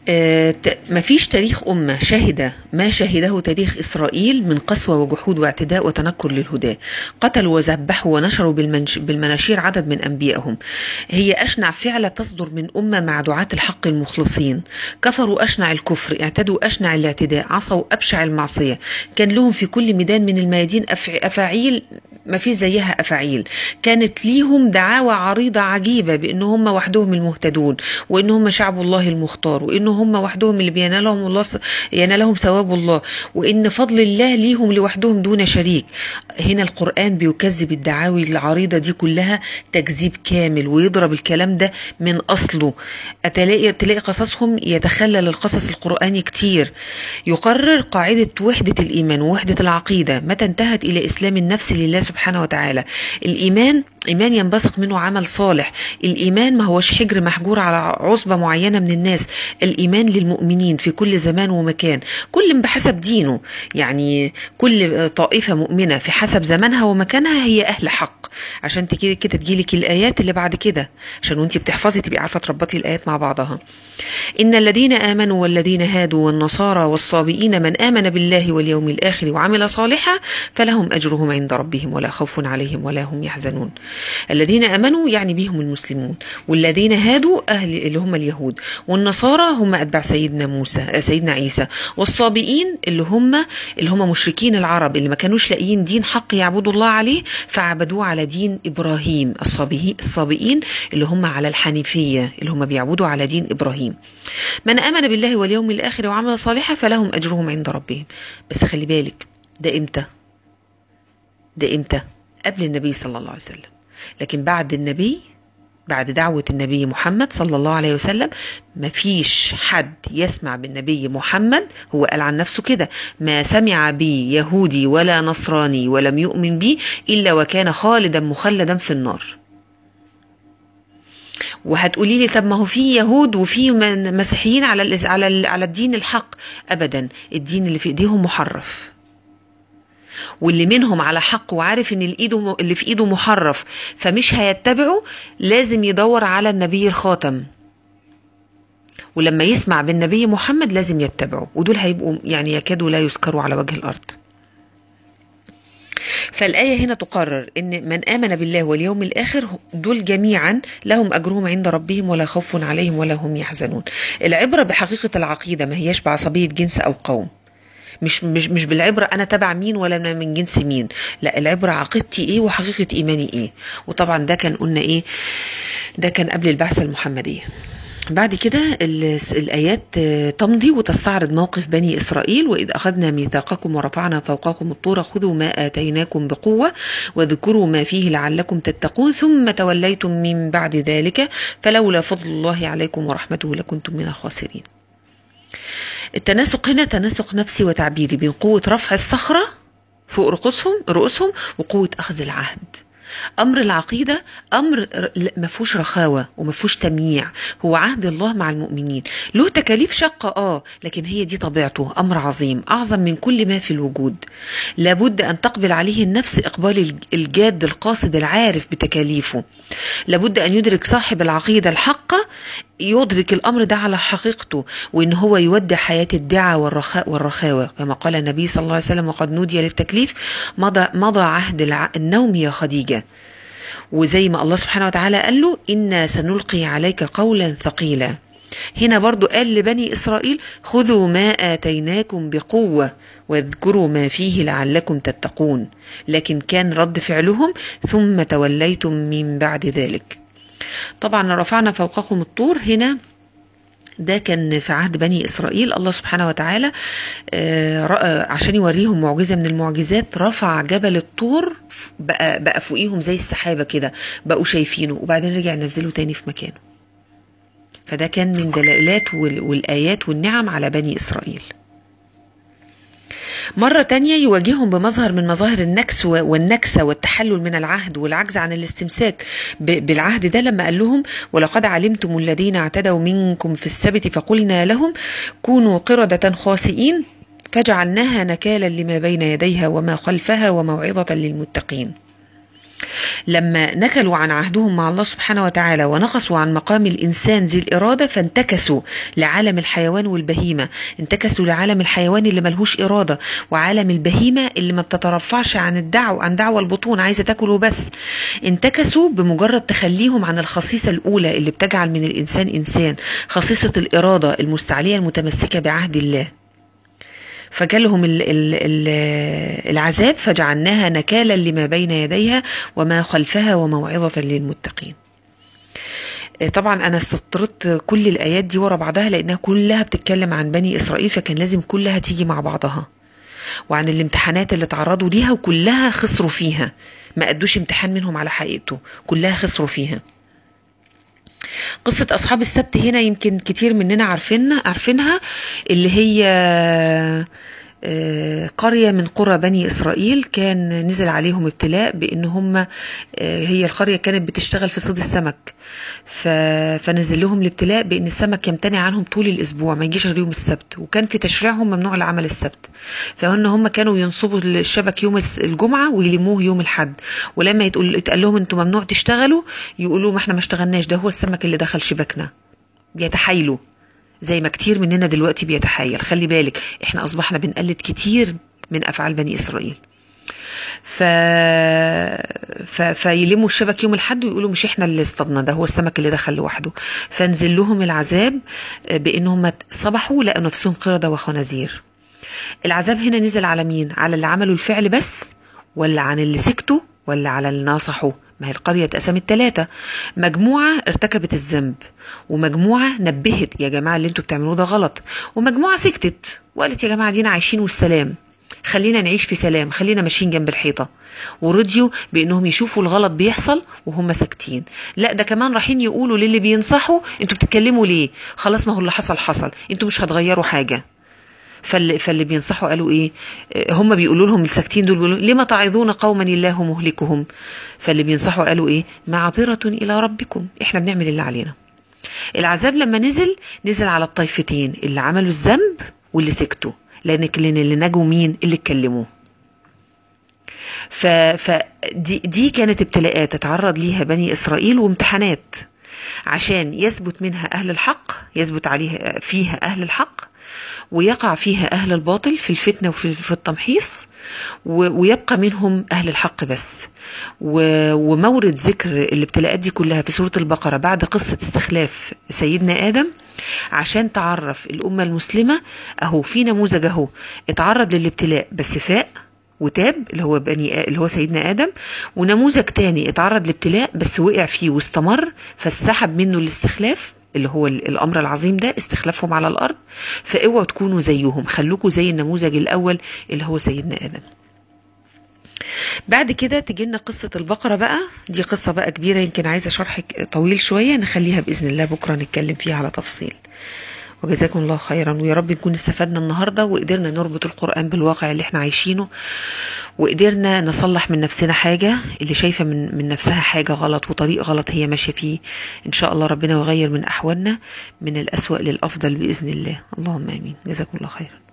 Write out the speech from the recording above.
آه، ت- مفيش تاريخ أمة شهد ما شهده تاريخ إسرائيل من قسوة وجحود واعتداء وتنكر للهداة قتلوا وذبحوا ونشروا بالمنش بالمناشير عدد من أنبيائهم هي أشنع فعلة تصدر من أمة مع دعاة الحق المخلصين كفروا أشنع الكفر اعتدوا أشنع الاعتداء عصوا أبشع المعصية كان لهم في كل ميدان من الميادين أفع- أفاعيل ما في زيها أفاعيل كانت ليهم دعاوى عريضة عجيبة بأن هم وحدهم المهتدون وأن هم شعب الله المختار وأن هم وحدهم اللي بينالهم الله ينالهم ثواب الله وأن فضل الله ليهم لوحدهم دون شريك هنا القرآن بيكذب الدعاوي العريضة دي كلها تكذيب كامل ويضرب الكلام ده من أصله تلاقي تلاقي قصصهم يتخلل القصص القرآني كتير يقرر قاعدة وحدة الإيمان ووحدة العقيدة متى انتهت إلى إسلام النفس لله سبحانه وتعالى الإيمان إيمان ينبثق منه عمل صالح الإيمان ما هوش حجر محجور على عصبة معينة من الناس الإيمان للمؤمنين في كل زمان ومكان كل بحسب دينه يعني كل طائفة مؤمنة في حسب زمانها ومكانها هي أهل حق عشان تجي كده تجيلك الآيات اللي بعد كده عشان وانت بتحفظي تبقي عارفة تربطي الآيات مع بعضها إن الذين آمنوا والذين هادوا والنصارى والصابئين من آمن بالله واليوم الآخر وعمل صالحا فلهم أجرهم عند ربهم ولا خوف عليهم ولا هم يحزنون الذين آمنوا يعني بهم المسلمون والذين هادوا أهل اللي هم اليهود والنصارى هم أتباع سيدنا موسى سيدنا عيسى والصابئين اللي هم اللي هم مشركين العرب اللي ما كانوش لاقيين دين حق يعبدوا الله عليه فعبدوه على دين إبراهيم الصابئين الصابئين اللي هم على الحنيفية اللي هم بيعبدوا على دين إبراهيم من آمن بالله واليوم الآخر وعمل صالحا فلهم أجرهم عند ربهم بس خلي بالك ده إمتى ده إمتى قبل النبي صلى الله عليه وسلم لكن بعد النبي بعد دعوة النبي محمد صلى الله عليه وسلم مفيش حد يسمع بالنبي محمد هو قال عن نفسه كده ما سمع بي يهودي ولا نصراني ولم يؤمن بي إلا وكان خالدا مخلدا في النار وهتقولي لي طب ما هو في يهود وفي من- مسيحيين على ال- على ال- على الدين الحق ابدا الدين اللي في ايديهم محرف واللي منهم على حق وعارف ان الايده اللي في ايده محرف فمش هيتبعه لازم يدور على النبي الخاتم ولما يسمع بالنبي محمد لازم يتبعه ودول هيبقوا يعني يكادوا لا يذكروا على وجه الارض فالآية هنا تقرر إن من آمن بالله واليوم الآخر دول جميعا لهم أجرهم عند ربهم ولا خوف عليهم ولا هم يحزنون العبرة بحقيقة العقيدة ما هياش بعصبية جنس أو قوم مش مش مش بالعبره انا تبع مين ولا انا من جنس مين لا العبره عقيدتي ايه وحقيقه ايماني ايه وطبعا ده كان قلنا ايه ده كان قبل البعثه المحمديه بعد كده ال- الآيات آه، تمضي وتستعرض موقف بني إسرائيل وإذ أخذنا ميثاقكم ورفعنا فوقكم الطور خذوا ما آتيناكم بقوة واذكروا ما فيه لعلكم تتقون ثم توليتم من بعد ذلك فلولا فضل الله عليكم ورحمته لكنتم من الخاسرين التناسق هنا تناسق نفسي وتعبيري بين قوة رفع الصخرة فوق رؤوسهم رؤوسهم وقوة أخذ العهد أمر العقيدة أمر ما فيهوش رخاوة وما فيهوش تمييع هو عهد الله مع المؤمنين له تكاليف شقة آه لكن هي دي طبيعته أمر عظيم أعظم من كل ما في الوجود لابد أن تقبل عليه النفس إقبال الجاد القاصد العارف بتكاليفه لابد أن يدرك صاحب العقيدة الحقة يدرك الأمر ده على حقيقته وإن هو يودع حياة الدعاء والرخاء والرخاوة كما قال النبي صلى الله عليه وسلم وقد نودي للتكليف مضى, مضى عهد الع... النوم يا خديجة وزي ما الله سبحانه وتعالى قال له إنا سنلقي عليك قولا ثقيلا هنا برضو قال لبني إسرائيل خذوا ما آتيناكم بقوة واذكروا ما فيه لعلكم تتقون لكن كان رد فعلهم ثم توليتم من بعد ذلك طبعا رفعنا فوقكم الطور هنا ده كان في عهد بني إسرائيل الله سبحانه وتعالى عشان يوريهم معجزة من المعجزات رفع جبل الطور بقى, بقى فوقيهم زي السحابة كده بقوا شايفينه وبعدين رجع نزله تاني في مكانه فده كان من دلالات والآيات والنعم على بني إسرائيل مرة تانية يواجههم بمظهر من مظاهر النكس والنكسة والتحلل من العهد والعجز عن الاستمساك بالعهد ده لما قال لهم ولقد علمتم الذين اعتدوا منكم في السبت فقلنا لهم كونوا قردة خاسئين فجعلناها نكالا لما بين يديها وما خلفها وموعظة للمتقين لما نكلوا عن عهدهم مع الله سبحانه وتعالى ونقصوا عن مقام الإنسان ذي الإرادة فانتكسوا لعالم الحيوان والبهيمة انتكسوا لعالم الحيوان اللي ملهوش إرادة وعالم البهيمة اللي ما بتترفعش عن الدعوة عن دعوة البطون عايزة تاكل وبس انتكسوا بمجرد تخليهم عن الخصيصة الأولى اللي بتجعل من الإنسان إنسان خصيصة الإرادة المستعلية المتمسكة بعهد الله فجالهم ال ال ال العذاب فجعلناها نكالا لما بين يديها وما خلفها وموعظة للمتقين طبعا انا استطردت كل الايات دي ورا بعضها لانها كلها بتتكلم عن بني اسرائيل فكان لازم كلها تيجي مع بعضها وعن الامتحانات اللي تعرضوا ليها وكلها خسروا فيها ما ادوش امتحان منهم على حقيقته كلها خسروا فيها قصة أصحاب السبت هنا يمكن كتير مننا عارفين عارفينها اللي هي قرية من قرى بني إسرائيل كان نزل عليهم ابتلاء بأن هم هي القرية كانت بتشتغل في صيد السمك فنزل لهم الابتلاء بأن السمك يمتنع عنهم طول الأسبوع ما يجيش غير يوم السبت وكان في تشريعهم ممنوع العمل السبت فهن هم كانوا ينصبوا الشبك يوم الجمعة ويلموه يوم الحد ولما يتقول يتقال لهم انتم ممنوع تشتغلوا يقولوا ما احنا ما اشتغلناش ده هو السمك اللي دخل شبكنا بيتحايلوا زي ما كتير مننا دلوقتي بيتحايل خلي بالك احنا اصبحنا بنقلد كتير من افعال بني اسرائيل ف... ف... فيلموا الشبك يوم الحد ويقولوا مش احنا اللي اصطدنا ده هو السمك اللي دخل لوحده فنزل لهم العذاب بانهم صبحوا لقوا نفسهم قردة وخنازير العذاب هنا نزل على مين على اللي عملوا الفعل بس ولا عن اللي سكتوا ولا على اللي ناصحوا ما هي القرية اتقسمت ثلاثة مجموعة ارتكبت الذنب ومجموعة نبهت يا جماعة اللي انتوا بتعملوه ده غلط ومجموعة سكتت وقالت يا جماعة دينا عايشين والسلام خلينا نعيش في سلام خلينا ماشيين جنب الحيطة ورضيوا بانهم يشوفوا الغلط بيحصل وهم ساكتين لا ده كمان رايحين يقولوا للي بينصحوا انتوا بتتكلموا ليه خلاص ما هو اللي حصل حصل انتوا مش هتغيروا حاجة فاللي, فاللي بينصحوا قالوا ايه هم بيقولوا لهم الساكتين دول بيقولوا لما تعظون قوما الله مهلكهم فاللي بينصحوا قالوا ايه معذرة الى ربكم احنا بنعمل اللي علينا العذاب لما نزل نزل على الطائفتين اللي عملوا الذنب واللي سكتوا لان اللي نجوا مين اللي اتكلموا ف فدي دي كانت ابتلاءات اتعرض ليها بني اسرائيل وامتحانات عشان يثبت منها اهل الحق يثبت عليها فيها اهل الحق ويقع فيها أهل الباطل في الفتنة وفي التمحيص ويبقى منهم أهل الحق بس ومورد ذكر الابتلاءات دي كلها في سورة البقرة بعد قصة استخلاف سيدنا آدم عشان تعرف الأمة المسلمة أهو في نموذج أهو اتعرض للابتلاء بس فاق وتاب اللي هو بني اللي هو سيدنا ادم ونموذج تاني اتعرض لابتلاء بس وقع فيه واستمر فاستحب منه الاستخلاف اللي هو الامر العظيم ده استخلافهم على الارض فاوعوا تكونوا زيهم خلوكوا زي النموذج الاول اللي هو سيدنا ادم بعد كده تجي لنا قصة البقرة بقى دي قصة بقى كبيرة يمكن عايزة شرح طويل شوية نخليها بإذن الله بكرة نتكلم فيها على تفصيل وجزاكم الله خيرا ويا رب نكون استفدنا النهاردة وقدرنا نربط القرآن بالواقع اللي احنا عايشينه وقدرنا نصلح من نفسنا حاجة اللي شايفة من, من نفسها حاجة غلط وطريق غلط هي ماشية فيه إن شاء الله ربنا يغير من أحوالنا من الأسوأ للأفضل بإذن الله اللهم آمين جزاكم الله خيرا